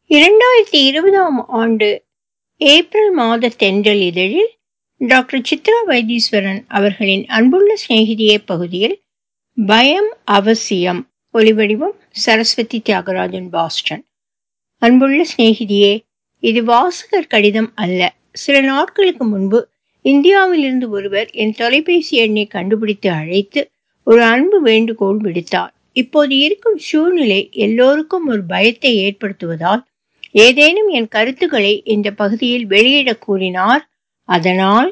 இரண்டாயிரத்தி இருபதாம் ஆண்டு ஏப்ரல் மாத தென்றல் இதழில் டாக்டர் சித்ரா வைத்தீஸ்வரன் அவர்களின் அன்புள்ள சிநேகிதியே பகுதியில் பயம் அவசியம் ஒலிவடிவம் சரஸ்வதி தியாகராஜன் பாஸ்டன் அன்புள்ள சிநேகிதியே இது வாசகர் கடிதம் அல்ல சில நாட்களுக்கு முன்பு இந்தியாவிலிருந்து ஒருவர் என் தொலைபேசி எண்ணை கண்டுபிடித்து அழைத்து ஒரு அன்பு வேண்டுகோள் விடுத்தார் இப்போது இருக்கும் சூழ்நிலை எல்லோருக்கும் ஒரு பயத்தை ஏற்படுத்துவதால் ஏதேனும் என் கருத்துக்களை இந்த பகுதியில் வெளியிட கூறினார் அதனால்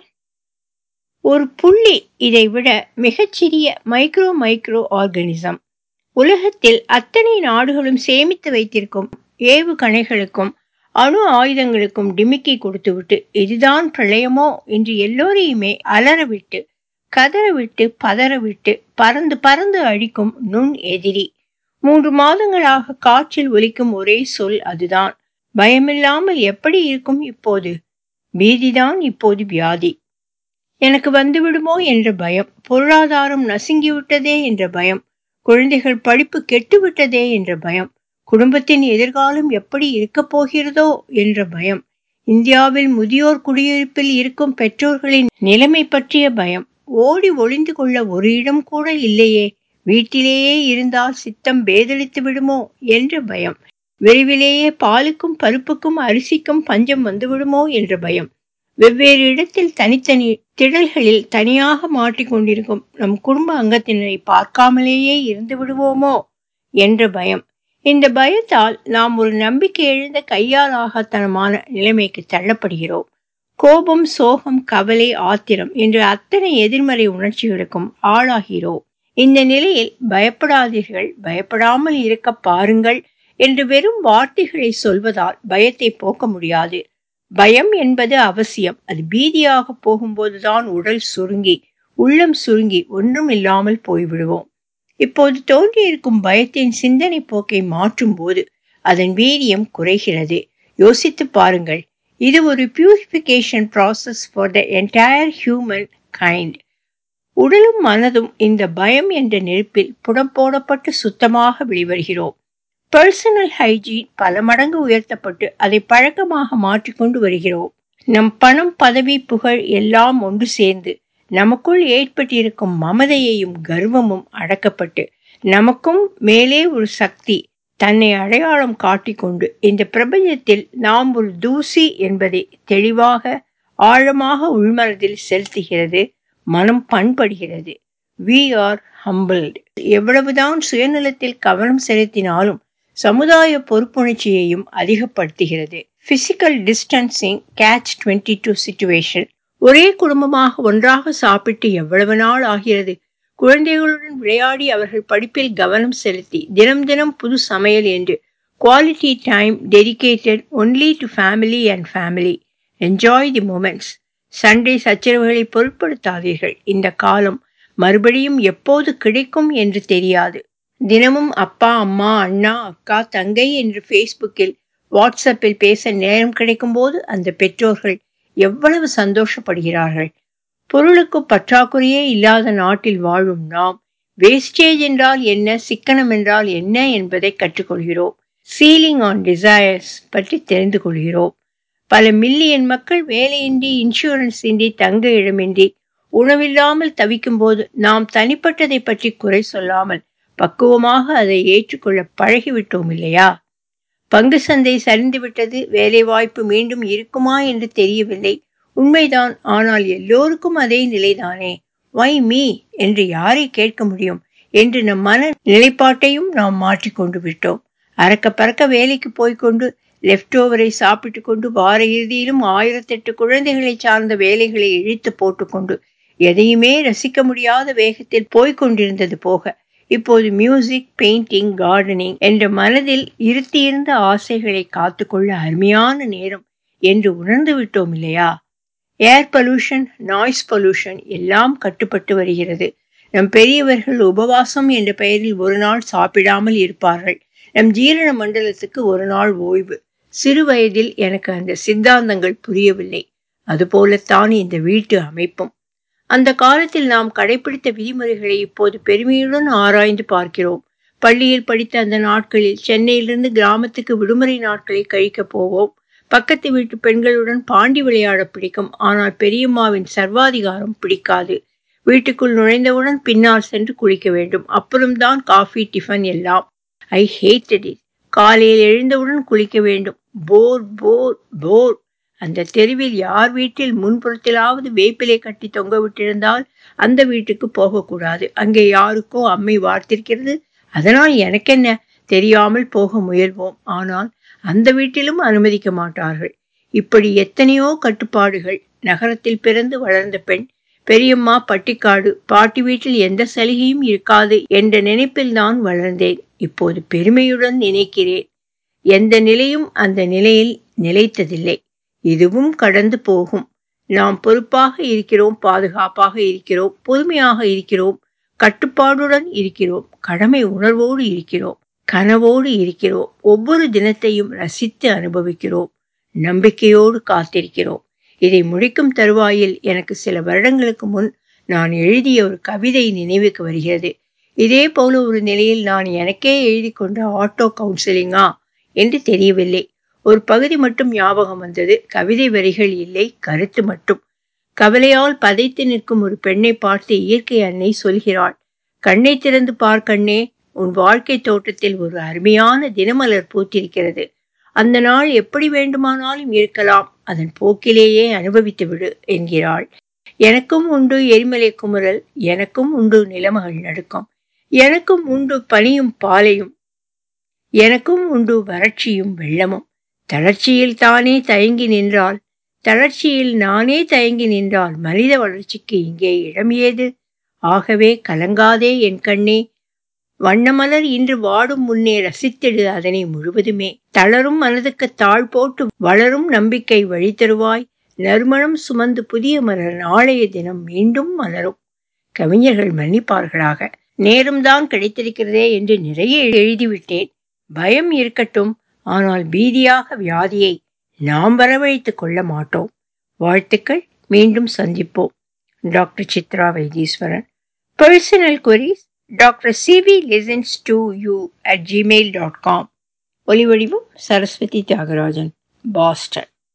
ஒரு புள்ளி இதைவிட மிகச்சிறிய மைக்ரோ மைக்ரோ ஆர்கனிசம் உலகத்தில் அத்தனை நாடுகளும் சேமித்து வைத்திருக்கும் ஏவுகணைகளுக்கும் அணு ஆயுதங்களுக்கும் டிமிக்கி கொடுத்துவிட்டு இதுதான் பிரளயமோ என்று எல்லோரையுமே அலறவிட்டு கதறவிட்டு பதறவிட்டு பறந்து பறந்து அழிக்கும் நுண் எதிரி மூன்று மாதங்களாக காற்றில் ஒலிக்கும் ஒரே சொல் அதுதான் பயமில்லாமல் எப்படி இருக்கும் இப்போது பீதிதான் இப்போது வியாதி எனக்கு வந்துவிடுமோ என்ற பயம் பொருளாதாரம் நசுங்கிவிட்டதே என்ற பயம் குழந்தைகள் படிப்பு கெட்டுவிட்டதே என்ற பயம் குடும்பத்தின் எதிர்காலம் எப்படி இருக்கப் போகிறதோ என்ற பயம் இந்தியாவில் முதியோர் குடியிருப்பில் இருக்கும் பெற்றோர்களின் நிலைமை பற்றிய பயம் ஓடி ஒளிந்து கொள்ள ஒரு இடம் கூட இல்லையே வீட்டிலேயே இருந்தால் சித்தம் பேதலித்து விடுமோ என்ற பயம் விரைவிலேயே பாலுக்கும் பருப்புக்கும் அரிசிக்கும் பஞ்சம் வந்துவிடுமோ என்ற பயம் வெவ்வேறு இடத்தில் தனித்தனி திடல்களில் தனியாக மாட்டிக்கொண்டிருக்கும் நம் குடும்ப அங்கத்தினரை பார்க்காமலேயே இருந்து விடுவோமோ என்ற பயம் இந்த பயத்தால் நாம் ஒரு நம்பிக்கை எழுந்த கையாலாகத்தனமான நிலைமைக்கு தள்ளப்படுகிறோம் கோபம் சோகம் கவலை ஆத்திரம் என்ற அத்தனை எதிர்மறை உணர்ச்சிகளுக்கும் ஆளாகிறோம் இந்த நிலையில் பயப்படாதீர்கள் பயப்படாமல் இருக்க பாருங்கள் என்று வெறும் வார்த்தைகளை சொல்வதால் பயத்தை போக்க முடியாது பயம் என்பது அவசியம் அது பீதியாக போகும்போதுதான் உடல் சுருங்கி உள்ளம் சுருங்கி ஒன்றும் இல்லாமல் போய்விடுவோம் இப்போது தோன்றியிருக்கும் பயத்தின் சிந்தனை போக்கை மாற்றும் போது அதன் வீரியம் குறைகிறது யோசித்து பாருங்கள் இது ஒரு purification process for the entire humankind உடலும் மனதும் இந்த பயம் என்ற நெருப்பில் புடம் போடப்பட்டு சுத்தமாக வெளிவருகிறோம் பர்சனல் ஹைஜீன் பல மடங்கு உயர்த்தப்பட்டு அதை பழக்கமாக மாற்றிக்கொண்டு வருகிறோம் நம் பணம் பதவி புகழ் எல்லாம் ஒன்று சேர்ந்து நமக்குள் ஏற்பட்டிருக்கும் மமதையையும் கர்வமும் அடக்கப்பட்டு நமக்கும் மேலே ஒரு சக்தி தன்னை அடையாளம் காட்டிக்கொண்டு இந்த பிரபஞ்சத்தில் நாம் ஒரு தூசி என்பதை தெளிவாக ஆழமாக உள்மனதில் செலுத்துகிறது மனம் பண்படுகிறது வி ஆர் ஹம்பிள்டு எவ்வளவுதான் சுயநலத்தில் கவனம் செலுத்தினாலும் சமுதாய பொறுப்புணர்ச்சியையும் அதிகப்படுத்துகிறது physical distancing catch twenty two situation ஒரே குடும்பமாக ஒன்றாக சாப்பிட்டு எவ்வளவு நாள் ஆகிறது குழந்தைகளுடன் விளையாடி அவர்கள் படிப்பில் கவனம் செலுத்தி தினம் தினம் புது சமையல் என்று quality time dedicated only to family and family enjoy the moments சண்டே சச்சரவுகளை பொருட்படுத்தாதீர்கள் இந்த காலம் மறுபடியும் எப்போது கிடைக்கும் என்று தெரியாது தினமும் அப்பா அம்மா அண்ணா அக்கா தங்கை என்று ஃபேஸ்புக்கில் வாட்ஸ்அப்பில் பேச நேரம் கிடைக்கும் போது அந்த பெற்றோர்கள் எவ்வளவு சந்தோஷப்படுகிறார்கள் பொருளுக்கு பற்றாக்குறையே இல்லாத நாட்டில் வாழும் நாம் வேஸ்டேஜ் என்றால் என்ன சிக்கனம் என்றால் என்ன என்பதை கற்றுக்கொள்கிறோம் சீலிங் ஆன் டிசையர்ஸ் பற்றி தெரிந்து கொள்கிறோம் பல மில்லியன் மக்கள் வேலையின்றி இன்சூரன்ஸ் இன்றி தங்க இடமின்றி உணவில்லாமல் தவிக்கும் போது நாம் தனிப்பட்டதை பற்றி குறை சொல்லாமல் பக்குவமாக அதை ஏற்றுக்கொள்ள பழகிவிட்டோம் இல்லையா பங்கு சந்தை சரிந்துவிட்டது வேலை வாய்ப்பு மீண்டும் இருக்குமா என்று தெரியவில்லை உண்மைதான் ஆனால் எல்லோருக்கும் அதே நிலைதானே வை மீ என்று யாரை கேட்க முடியும் என்று நம் மன நிலைப்பாட்டையும் நாம் மாற்றிக்கொண்டு விட்டோம் அறக்க பறக்க வேலைக்கு போய்கொண்டு லெஃப்ட் ஓவரை சாப்பிட்டு கொண்டு வார இறுதியிலும் ஆயிரத்தெட்டு குழந்தைகளை சார்ந்த வேலைகளை இழுத்து போட்டுக்கொண்டு எதையுமே ரசிக்க முடியாத வேகத்தில் போய்கொண்டிருந்தது போக இப்போது மியூசிக் பெயிண்டிங் கார்டனிங் என்ற மனதில் இருத்தியிருந்த ஆசைகளை காத்துக்கொள்ள அருமையான நேரம் என்று உணர்ந்து விட்டோம் இல்லையா ஏர் பொல்யூஷன் நாய்ஸ் பொல்யூஷன் எல்லாம் கட்டுப்பட்டு வருகிறது நம் பெரியவர்கள் உபவாசம் என்ற பெயரில் ஒரு நாள் சாப்பிடாமல் இருப்பார்கள் நம் ஜீரண மண்டலத்துக்கு ஒரு நாள் ஓய்வு சிறு வயதில் எனக்கு அந்த சித்தாந்தங்கள் புரியவில்லை அதுபோலத்தான் இந்த வீட்டு அமைப்பும் அந்த காலத்தில் நாம் கடைபிடித்த விதிமுறைகளை இப்போது பெருமையுடன் ஆராய்ந்து பார்க்கிறோம் பள்ளியில் படித்த அந்த நாட்களில் சென்னையிலிருந்து கிராமத்துக்கு விடுமுறை நாட்களை கழிக்கப் போவோம் பக்கத்து வீட்டு பெண்களுடன் பாண்டி விளையாட பிடிக்கும் ஆனால் பெரியம்மாவின் சர்வாதிகாரம் பிடிக்காது வீட்டுக்குள் நுழைந்தவுடன் பின்னால் சென்று குளிக்க வேண்டும் அப்புறம்தான் காஃபி டிஃபன் எல்லாம் ஐ ஹேட்டட் இட் காலையில் எழுந்தவுடன் குளிக்க வேண்டும் போர் போர் போர் அந்த தெருவில் யார் வீட்டில் முன்புறத்திலாவது வேப்பிலை கட்டி தொங்க விட்டிருந்தால் அந்த வீட்டுக்கு போகக்கூடாது அங்கே யாருக்கோ அம்மை வார்த்திருக்கிறது அதனால் எனக்கென்ன தெரியாமல் போக முயல்வோம் ஆனால் அந்த வீட்டிலும் அனுமதிக்க மாட்டார்கள் இப்படி எத்தனையோ கட்டுப்பாடுகள் நகரத்தில் பிறந்து வளர்ந்த பெண் பெரியம்மா பட்டிக்காடு பாட்டி வீட்டில் எந்த சலுகையும் இருக்காது என்ற நினைப்பில் நான் வளர்ந்தேன் இப்போது பெருமையுடன் நினைக்கிறேன் எந்த நிலையும் அந்த நிலையில் நிலைத்ததில்லை இதுவும் கடந்து போகும் நாம் பொறுப்பாக இருக்கிறோம் பாதுகாப்பாக இருக்கிறோம் பொறுமையாக இருக்கிறோம் கட்டுப்பாடுடன் இருக்கிறோம் கடமை உணர்வோடு இருக்கிறோம் கனவோடு இருக்கிறோம் ஒவ்வொரு தினத்தையும் ரசித்து அனுபவிக்கிறோம் நம்பிக்கையோடு காத்திருக்கிறோம் இதை முடிக்கும் தருவாயில் எனக்கு சில வருடங்களுக்கு முன் நான் எழுதிய ஒரு கவிதை நினைவுக்கு வருகிறது இதே போல ஒரு நிலையில் நான் எனக்கே எழுதி கொண்ட ஆட்டோ கவுன்சிலிங்கா என்று தெரியவில்லை ஒரு பகுதி மட்டும் ஞாபகம் வந்தது கவிதை வரிகள் இல்லை கருத்து மட்டும் கவலையால் பதைத்து நிற்கும் ஒரு பெண்ணை பார்த்து இயற்கை அன்னை சொல்கிறாள் கண்ணை திறந்து பார் கண்ணே உன் வாழ்க்கை தோட்டத்தில் ஒரு அருமையான தினமலர் பூத்திருக்கிறது அந்த நாள் எப்படி வேண்டுமானாலும் இருக்கலாம் அதன் போக்கிலேயே அனுபவித்து விடு என்கிறாள் எனக்கும் உண்டு எரிமலை குமுறல் எனக்கும் உண்டு நிலமகள் நடுக்கம் எனக்கும் உண்டு பனியும் பாலையும் எனக்கும் உண்டு வறட்சியும் வெள்ளமும் தளர்ச்சியில் தானே தயங்கி நின்றால் தளர்ச்சியில் நானே தயங்கி நின்றால் மனித வளர்ச்சிக்கு இங்கே இடம் ஏது ஆகவே கலங்காதே என் கண்ணே வண்ணமலர் இன்று வாடும் முன்னே ரசித்திடு அதனை முழுவதுமே தளரும் மனதுக்கு தாழ் போட்டு வளரும் நம்பிக்கை வழி தருவாய் நறுமணம் சுமந்து புதிய மலர் நாளைய தினம் மீண்டும் மலரும் கவிஞர்கள் மன்னிப்பார்களாக நேரம்தான் கிடைத்திருக்கிறதே என்று நிறைய எழுதிவிட்டேன் பயம் இருக்கட்டும் ஆனால் பீதியாக வியாதியை நாம் வரவழைத்துக் கொள்ள மாட்டோம் வாழ்த்துக்கள் மீண்டும் சந்திப்போம் doctor Chitra Vaidheeswaran personal queries doctor CV listens to you at Gmail dot com ஒலிவடிவம் சரஸ்வதி தியாகராஜன் பாஸ்டன்